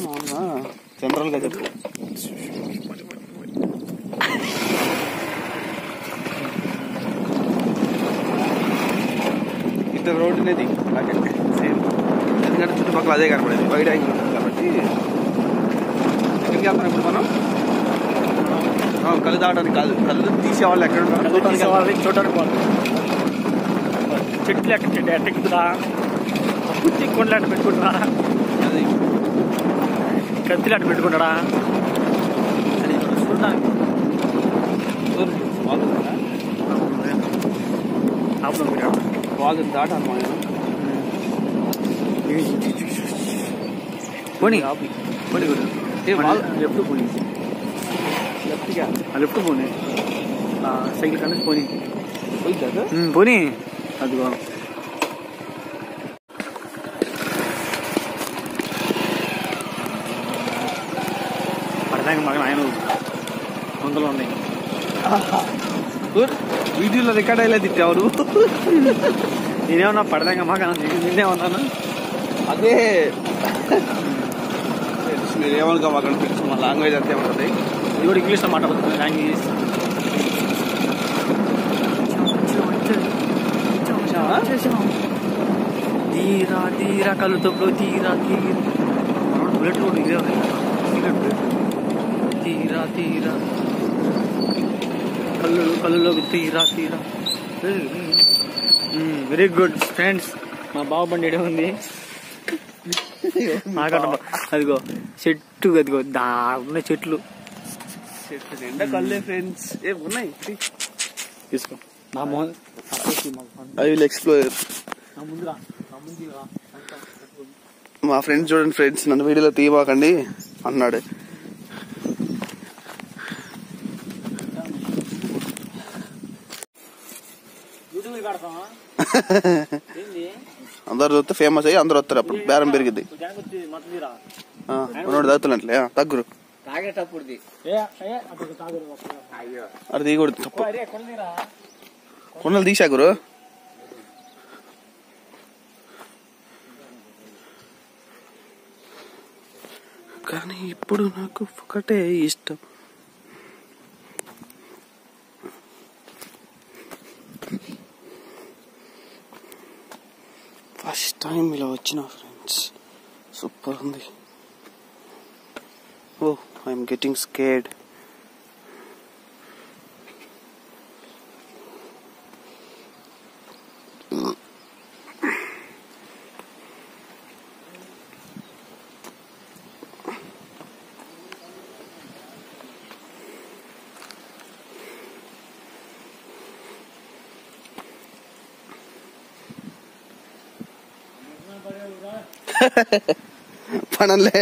మామూలుగా జనరల్ గా చెప్పు ఇట్లా రోడ్ అనేది అలాగే సేమ్ ఎందుకంటే చుట్టుపక్కల అదే కనపడేది వైడ్ యాంగిల్ ఉంటుంది కాబట్టి ఎక్కడికి వెళ్తాం ఇప్పుడు మనం ఆ, కళ్ళు దాటానికి కాదు కళ్ళు తీసేవాళ్ళు ఎక్కడ ఉంటారో చూడటానికి వెళ్తాం. వాళ్ళకి చూడడానికి బాగుంది చెట్లు ఎక్కడ చెట్టు ఎట్టెక్కుతురా చిక్కుండలు అట్ట పెట్టుకుంటారా అది కత్తిలు అట్ట పెట్టుకుంటాడా అది చూడటానికి చూడు, బాగుందా? అప్పుడు బాగుంది దాటాలి మనం పోనీ ఆపి. పోనీ గురు ఏ, బాగు- లెఫ్ట్ పోనీ లెఫ్ట్గా లెఫ్ట్ పోనీ సైకిల్ కన్నా పోనీ పోయిందా సార్? ఉమ్, పోనీ అదిగో పడదాక మగ ఆయన వందలు ఉన్నాయి చూడు, వీడియోలో రికార్డ్ అయ్యేలా తిట్టావు నువ్వు. నేనేమన్నా పడదాక మగ నిన్నే ఉన్నాను అదే మీరు ఏమనుకో అక్కడ పిలిచి మా లాంగ్వేజ్ అంతే ఉంటుంది ఇది కూడా ఇంగ్లీష్లో మాట్లాడుతుంది లాంగ్వేజ్ తీరా తీరా కళ్ళు తప్పుడు తీరా తీరా బుల్లెట్ కూడా ఇదే ఉన్నాయి బుల్లెట్ తీరా తీరా కళ్ళు కళ్ళులోకి తీరా తీరా వెరీ గుడ్ ఫ్రెండ్స్ మా బావ బండి ఈడే ఉంది నాకంట అదిగో చెట్టు అదిగో దా ఉన్నాయి చెట్లు చెట్టు నిండా కళ్ళే ఫ్రెండ్స్ ఏ ఉన్నాయి తీసుకో నా మోహన్ ఐ విల్ ఎక్స్ప్లోర్ నా ముందురా నా ముందురా మా ఫ్రెండ్స్ చూడండి ఫ్రెండ్స్ నన్ను వీడియోలో తీయమాకండి అన్నాడు యూట్యూబ్ కడతామా ఏంది అందరు చూస్తే ఫేమస్ అయ్యి అందరు వస్తారు అప్పుడు బేరం పెరిగిద్ది జాగ్రత్త మొత్తం తీరా ఆ, మనోడు తగ్గుతున్నట్లే ఆ, తగ్గురు తాగేటప్పుడుది ఏ ఏ అప్పుడు తాగు అయ్యో అది తీయకూడదు తప్పు అరే కొనదిరా కొండలు తీసా గురు కానీ ఇప్పుడు నాకు ఒకటే ఇష్టం ఫస్ట్ టైం ఇలా వచ్చిన ఫ్రెండ్స్ సూపర్ ఉంది ఓ ఐఎమ్ గెటింగ్ స్కేడ్ పనలే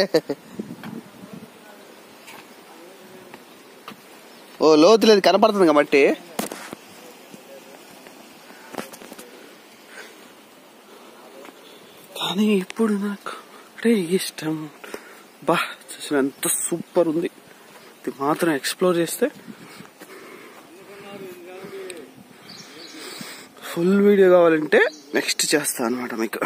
ఓ లోతు లేదు కనపడుతుంది మట్టి కానీ ఇప్పుడు నాకు ఒకటే ఇష్టం బా చూసిన ఎంత సూపర్ ఉంది ఇది మాత్రం ఎక్స్ప్లోర్ చేస్తే ఫుల్ వీడియో కావాలంటే నెక్స్ట్ చేస్తా అనమాట మీకు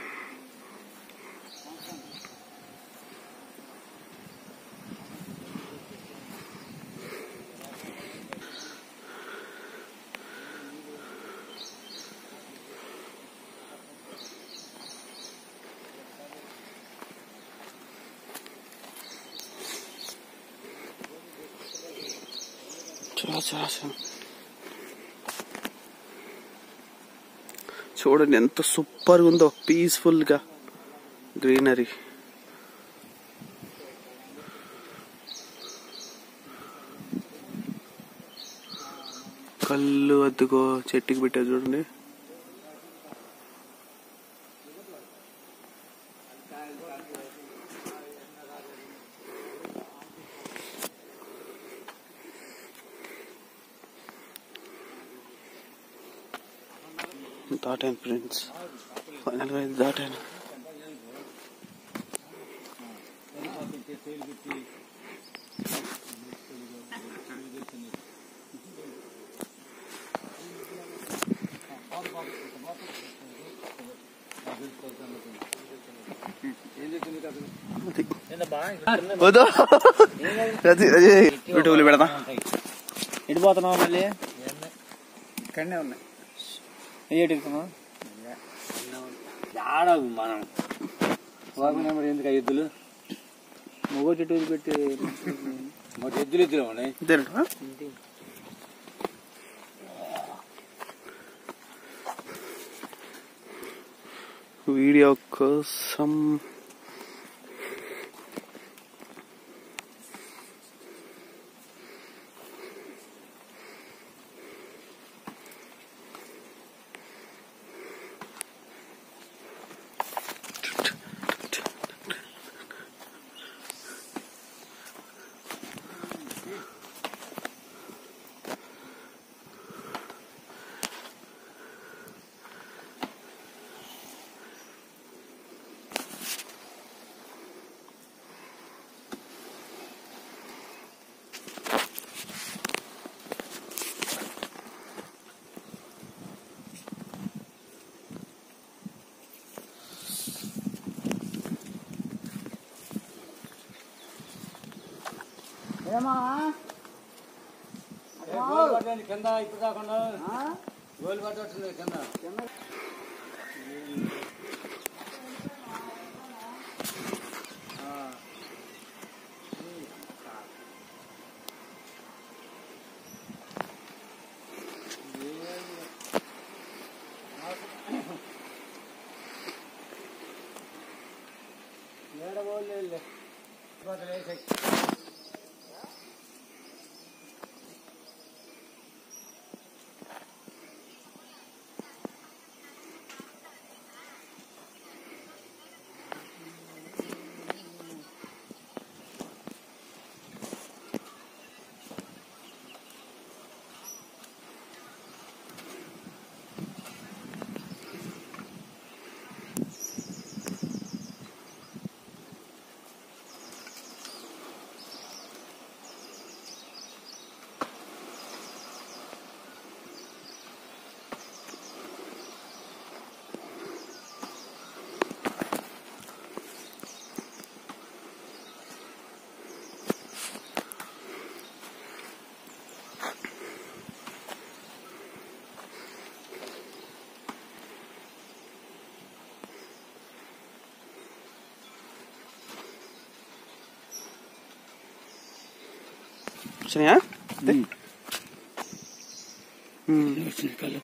చాలా చాలా చాలా. చూడండి ఎంత సూపర్గా ఉందో పీస్ఫుల్ గా గ్రీనరీ కళ్ళు అద్దుకో చెట్టుకి పెట్టా చూడండి దాటాను ఫ్రెండ్స్ ఫైనల్గా ఇది దాటాను అది ఏందా బా వద్దు అది అది యూట్యూబ్లో పెడతా ఎటు పోతున్నావు మళ్ళీ ఇక్కడనే ఉన్నాయి ఏటు ఎక్కుతున్నావు ఆడ మనం పోకుండా మరి ఎందుకు ఎద్దులు మొగ చెట్టు వదిలిపెట్టి మరి ఎద్దులు ఎద్దులు ఉన్నాయి అంతేనంటా వీడియో కోసం కింద ఇప్పుడు కాకుండా గోలు పట్టవచ్చు కింద వచ్చినాయా కళ్ళు